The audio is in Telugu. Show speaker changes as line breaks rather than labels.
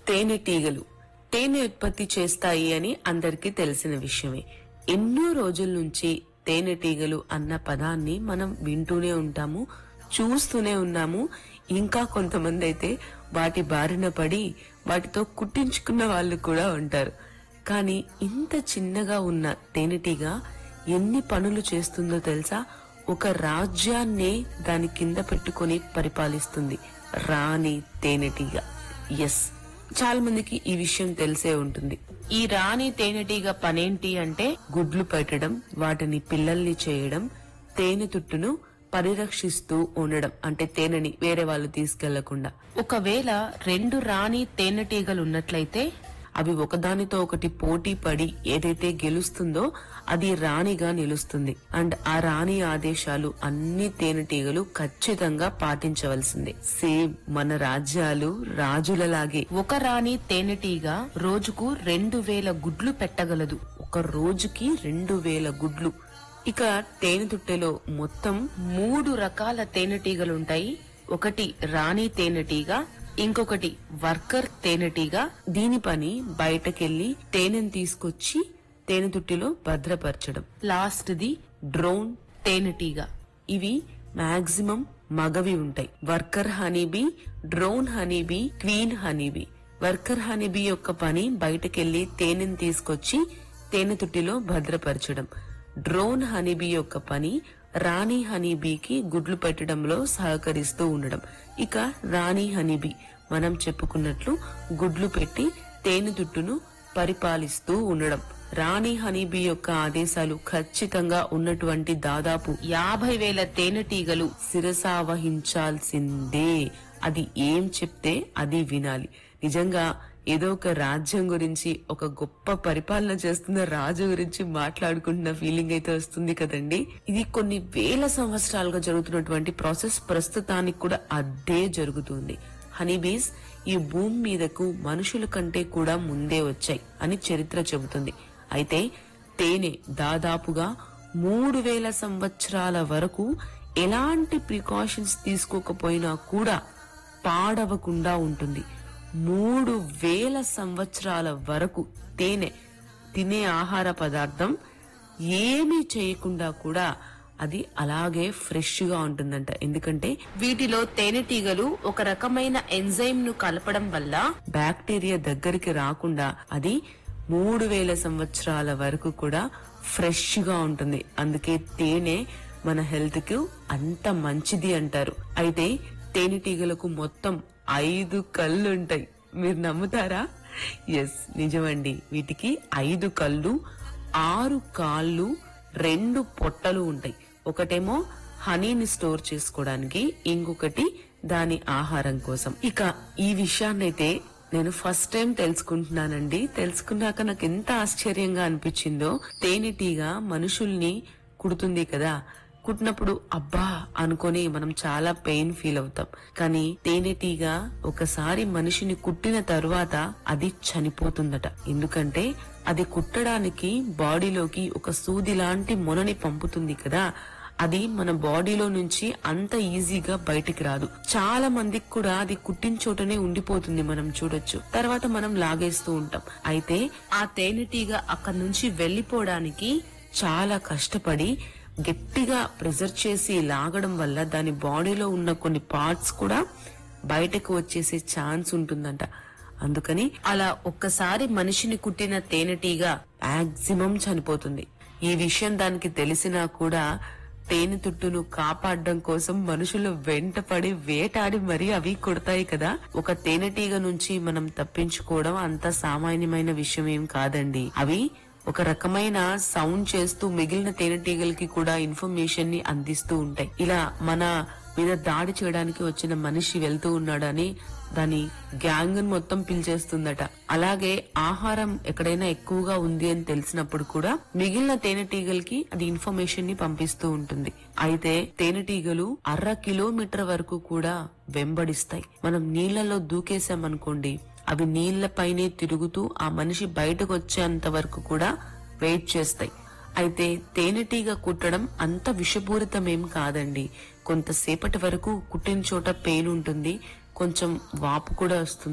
తేనెటీగలు తేనె ఉత్పత్తి చేస్తాయి అని అందరికీ తెలిసిన విషయమే ఎన్నో రోజుల నుంచి తేనెటీగలు అన్న పదాన్ని మనం వింటూనే ఉంటాము చూస్తూనే ఉన్నాము ఇంకా కొంతమంది అయితే వాటి బారిన పడి వాటితో కుట్టించుకున్న వాళ్ళు కూడా ఉంటారు కానీ ఇంత చిన్నగా ఉన్న తేనెటీగ ఎన్ని పనులు చేస్తుందో తెలుసా ఒక రాజ్యాన్నే దాని కింద పెట్టుకొని పరిపాలిస్తుంది రాణి తేనెటీగ ఎస్ చాలా మందికి ఈ విషయం తెలిసే ఉంటుంది ఈ రాణి తేనెటీగ పనేంటి అంటే గుడ్లు పెట్టడం వాటిని పిల్లల్ని చేయడం తేనె తుట్టును పరిరక్షిస్తూ ఉండడం అంటే తేనెని వేరే వాళ్ళు తీసుకెళ్లకుండా ఒకవేళ రెండు రాణి తేనెటీగలు ఉన్నట్లయితే అవి ఒకదానితో ఒకటి పోటీ పడి ఏదైతే గెలుస్తుందో అది రాణిగా నిలుస్తుంది అండ్ ఆ రాణి ఆదేశాలు అన్ని తేనెటీగలు ఖచ్చితంగా పాటించవలసిందే సేమ్ మన రాజ్యాలు రాజులలాగే ఒక రాణి తేనెటీగ రోజుకు రెండు వేల గుడ్లు పెట్టగలదు ఒక రోజుకి రెండు వేల గుడ్లు ఇక తేనె తుట్టెలో మొత్తం మూడు రకాల తేనెటీగలుంటాయి ఒకటి రాణి తేనెటీగ ఇంకొకటి వర్కర్ తేనెటీగ దీని పని బయటకెళ్లి తేనెను తీసుకొచ్చి తేనె తుట్టిలో భద్రపరచడం లాస్ట్ ది డ్రోన్ తేనెటీగ ఇవి మాక్సిమం మగవి ఉంటాయి worker honeybee drone honeybee queen honeybee worker honeybee యొక్క పని బయటకెళ్లి తేనెను తీసుకొచ్చి తేనె తుట్టిలో భద్రపరచడం డ్రోన్ హనీబీ యొక్క పని రాణి హనీబీకి గుడ్లు పెట్టడంలో సహకరిస్తూ ఉండడం ఇక రాణి హనీబీ మనం చెప్పుకున్నట్లు గుడ్లు పెట్టి తేనె తుట్టును పరిపాలిస్తూ ఉండడం రాణి హనీబీ యొక్క ఆదేశాలు ఖచ్చితంగా ఉన్నటువంటి దాదాపు యాభై వేల తేనెటీగలు శిరసా వహించాల్సిందే అది ఏం చెప్తే అది వినాలి నిజంగా ఏదో ఒక రాజ్యం గురించి ఒక గొప్ప పరిపాలన చేస్తున్న రాజు గురించి మాట్లాడుకుంటున్న ఫీలింగ్ అయితే వస్తుంది కదండి ఇది కొన్ని వేల సంవత్సరాలుగా జరుగుతున్నటువంటి ప్రాసెస్ ప్రస్తుతానికి కూడా అదే జరుగుతుంది హనీబీస్ ఈ భూమి మీదకు మనుషుల కంటే కూడా ముందే వచ్చాయి అని చరిత్ర చెబుతుంది అయితే తేనె దాదాపుగా మూడు వేల సంవత్సరాల వరకు ఎలాంటి ప్రికాషన్స్ తీసుకోకపోయినా కూడా పాడవకుండా ఉంటుంది మూడు వేల సంవత్సరాల వరకు తేనె తినే ఆహార పదార్థం ఏమీ చేయకుండా కూడా అది అలాగే ఫ్రెష్ గా ఉంటుందంట ఎందుకంటే వీటిలో తేనెటీగలు ఒక రకమైన ఎంజైమ్ ను కలపడం వల్ల బ్యాక్టీరియా దగ్గరికి రాకుండా అది మూడు వేల సంవత్సరాల వరకు కూడా ఫ్రెష్ గా ఉంటుంది అందుకే తేనె మన హెల్త్ కు అంత మంచిది అంటారు అయితే తేనెటీగలకు మొత్తం ఐదు కళ్ళు ఉంటాయి మీరు నమ్ముతారా ఎస్ నిజమండి వీటికి ఐదు కళ్ళు ఆరు కాళ్ళు రెండు పొట్టలు ఉంటాయి ఒకటేమో హనీని స్టోర్ చేసుకోవడానికి ఇంకొకటి దాని ఆహారం కోసం ఇక ఈ విషయాన్నైతే నేను ఫస్ట్ టైం తెలుసుకుంటున్నానండి తెలుసుకున్నాక నాకు ఎంత ఆశ్చర్యంగా అనిపించిందో తేనెటీగ మనుషుల్ని కుడుతుంది కదా కుట్టినప్పుడు అబ్బా అనుకొని మనం చాలా పెయిన్ ఫీల్ అవుతాం కానీ తేనెటీగ ఒకసారి మనిషిని కుట్టిన తరువాత అది చనిపోతుందట ఎందుకంటే అది కుట్టడానికి బాడీలోకి ఒక సూది లాంటి మొనని పంపుతుంది కదా అది మన బాడీలో నుంచి అంత ఈజీగా బయటికి రాదు చాలా మందికి కూడా అది కుట్టిన చోటనే ఉండిపోతుంది మనం చూడొచ్చు తర్వాత మనం లాగేస్తూ ఉంటాం అయితే ఆ తేనెటీగ అక్కడి నుంచి వెళ్లిపోవడానికి చాలా కష్టపడి గట్టిగా ప్రెజర్ చేసి లాగడం వల్ల దాని బాడీలో ఉన్న కొన్ని పార్ట్స్ కూడా బయటకు వచ్చేసే ఛాన్స్ ఉంటుందంట అందుకని అలా ఒక్కసారి మనిషిని కుట్టిన తేనెటీగ మాక్సిమం చనిపోతుంది ఈ విషయం దానికి తెలిసినా కూడా తేనె తుట్టును కాపాడడం కోసం మనుషులు వెంటపడి వేటాడి మరీ అవి కొడతాయి కదా ఒక తేనెటీగ నుంచి మనం తప్పించుకోవడం అంత సామాన్యమైన విషయం ఏం కాదండి అవి ఒక రకమైన సౌండ్ చేస్తూ మిగిలిన తేనెటీగలకి కూడా ఇన్ఫర్మేషన్ ని అందిస్తూ ఉంటాయి ఇలా మన మీద దాడి చేయడానికి వచ్చిన మనిషి వెళ్తూ ఉన్నాడని దాని గ్యాంగ్ మొత్తం పిలిచేస్తుందట అలాగే ఆహారం ఎక్కడైనా ఎక్కువగా ఉంది అని తెలిసినప్పుడు కూడా మిగిలిన తేనెటీగలకి అది ఇన్ఫర్మేషన్ ని పంపిస్తూ ఉంటుంది అయితే తేనెటీగలు అర కిలోమీటర్ వరకు కూడా వెంబడిస్తాయి మనం నీళ్లలో దూకేసామనుకోండి అవి నీళ్లపైనే తిరుగుతూ ఆ మనిషి బయటకు వచ్చేంత వరకు కూడా వెయిట్ చేస్తాయి అయితే తేనెటీగ కుట్టడం అంత విషపూరితమేం కాదండి కొంతసేపటి వరకు కుట్టిన చోట పెయిన్ ఉంటుంది కొంచెం వాపు కూడా వస్తుంది